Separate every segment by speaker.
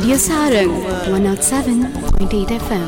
Speaker 1: Radio Sarang 107.8 FM.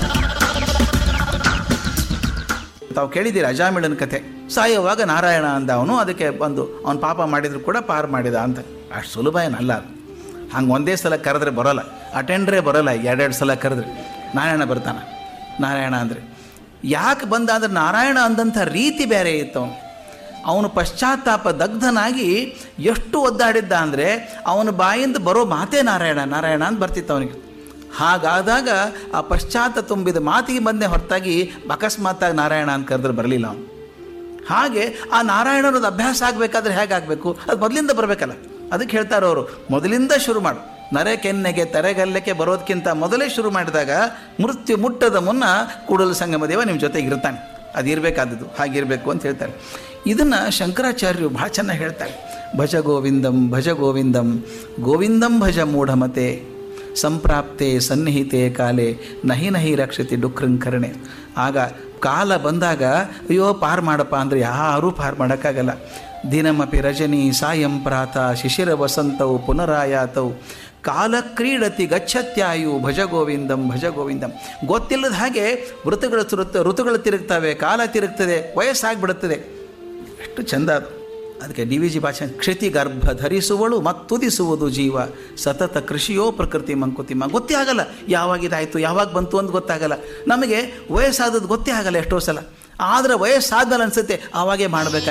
Speaker 2: ತಾವು ಕೇಳಿದ್ದೀರಿ ಅಜಾಮಿಳನ ಕಥೆ ಸಾಯುವಾಗ ನಾರಾಯಣ ಅಂದ ಅವನು ಅದಕ್ಕೆ ಬಂದು ಅವನು ಪಾಪ ಮಾಡಿದ್ರು ಕೂಡ ಪಾರು ಮಾಡಿದ ಅಂತ ಅಷ್ಟು ಸುಲಭ ಏನಲ್ಲ ಅದು ಹಂಗೆ ಒಂದೇ ಸಲ ಕರೆದ್ರೆ ಬರೋಲ್ಲ ಅಟೆಂಡ್ರೇ ಬರೋಲ್ಲ ಎರಡೆರಡು ಸಲ ಕರೆದ್ರೆ ನಾರಾಯಣ ಬರ್ತಾನೆ ನಾರಾಯಣ ಅಂದರೆ ಯಾಕೆ ಬಂದ ಅಂದ್ರೆ ನಾರಾಯಣ ಅಂದಂಥ ರೀತಿ ಬೇರೆ ಇತ್ತು ಅವನು ಅವನು ಪಶ್ಚಾತ್ತಾಪ ದಗ್ಧನಾಗಿ ಎಷ್ಟು ಒದ್ದಾಡಿದ್ದ ಅಂದರೆ ಅವನ ಬಾಯಿಂದ ಬರೋ ಮಾತೇ ನಾರಾಯಣ ನಾರಾಯಣ ಅಂತ ಬರ್ತಿತ್ತು ಅವನಿಗೆ ಹಾಗಾದಾಗ ಆ ಪಶ್ಚಾತ್ತ ತುಂಬಿದ ಮಾತಿಗೆ ಬಂದೇ ಹೊರತಾಗಿ ಅಕಸ್ಮಾತ್ತಾಗಿ ನಾರಾಯಣ ಅಂತ ಕರೆದ್ರೆ ಬರಲಿಲ್ಲ ಅವನು ಹಾಗೆ ಆ ನಾರಾಯಣ ಅನ್ನೋದು ಅಭ್ಯಾಸ ಆಗಬೇಕಾದ್ರೆ ಹೇಗಾಗಬೇಕು ಅದು ಮೊದಲಿಂದ ಬರಬೇಕಲ್ಲ ಅದಕ್ಕೆ ಹೇಳ್ತಾರೆ ಅವರು ಮೊದಲಿಂದ ಶುರು ಮಾಡು ನರೆ ಕೆನ್ನೆಗೆ ತೆರೆಗಲ್ಲಕ್ಕೆ ಬರೋದಕ್ಕಿಂತ ಮೊದಲೇ ಶುರು ಮಾಡಿದಾಗ ಮೃತ್ಯು ಮುಟ್ಟದ ಮುನ್ನ ಕೂಡಲ ಸಂಗಮ ದೇವ ನಿಮ್ಮ ಜೊತೆಗೆ ಇರ್ತಾನೆ ಅದು ಇರಬೇಕಾದದ್ದು ಹಾಗಿರಬೇಕು ಅಂತ ಹೇಳ್ತಾರೆ ಇದನ್ನು ಶಂಕರಾಚಾರ್ಯರು ಭಾಳ ಚೆನ್ನಾಗಿ ಹೇಳ್ತಾರೆ ಭಜ ಗೋವಿಂದಂ ಭಜ ಗೋವಿಂದಂ ಗೋವಿಂದಂ ಭಜ ಮೂಢಮತೆ ಸಂಪ್ರಾಪ್ತೆ ಸನ್ನಿಹಿತೆ ಕಾಲೆ ನಹಿ ನಹಿ ರಕ್ಷತಿ ಡುಕ್ರಂಕರಣೆ ಆಗ ಕಾಲ ಬಂದಾಗ ಅಯ್ಯೋ ಪಾರು ಮಾಡಪ್ಪ ಅಂದರೆ ಯಾರೂ ಪಾರು ಮಾಡೋಕ್ಕಾಗಲ್ಲ ದಿನಮಪಿ ರಜನಿ ಸಾಯಂ ಪ್ರಾತ ಶಿಶಿರ ವಸಂತವು ಪುನರಾಯಾತವು ಕಾಲ ಕ್ರೀಡತಿ ಗಚ್ಚತ್ಯಾಯು ಭಜ ಗೋವಿಂದಂ ಭಜ ಗೋವಿಂದಂ ಗೊತ್ತಿಲ್ಲದ ಹಾಗೆ ಋತುಗಳು ತಿರುತ್ತ ಋತುಗಳು ತಿರುಗ್ತವೆ ಕಾಲ ತಿರುಗ್ತದೆ ವಯಸ್ಸಾಗ್ಬಿಡುತ್ತದೆ ಎಷ್ಟು ಚಂದ ಅದು ಅದಕ್ಕೆ ಡಿ ವಿ ಜಿ ಭಾಷೆ ಕ್ಷಿತಿ ಗರ್ಭ ಧರಿಸುವಳು ಮತ್ತುದಿಸುವುದು ಜೀವ ಸತತ ಕೃಷಿಯೋ ಪ್ರಕೃತಿ ಮಂಕುತಿಮ್ಮ ಗೊತ್ತೇ ಆಗಲ್ಲ ಯಾವಾಗ ಇದಾಯಿತು ಯಾವಾಗ ಬಂತು ಅಂತ ಗೊತ್ತಾಗಲ್ಲ ನಮಗೆ ವಯಸ್ಸಾದದ್ದು ಗೊತ್ತೇ ಆಗಲ್ಲ ಎಷ್ಟೋ ಸಲ ಆದರೆ ವಯಸ್ಸಾದ್ಮೇಲೆ ಅನಿಸುತ್ತೆ ಆವಾಗೇ ಮಾಡಬೇಕಾಗಿ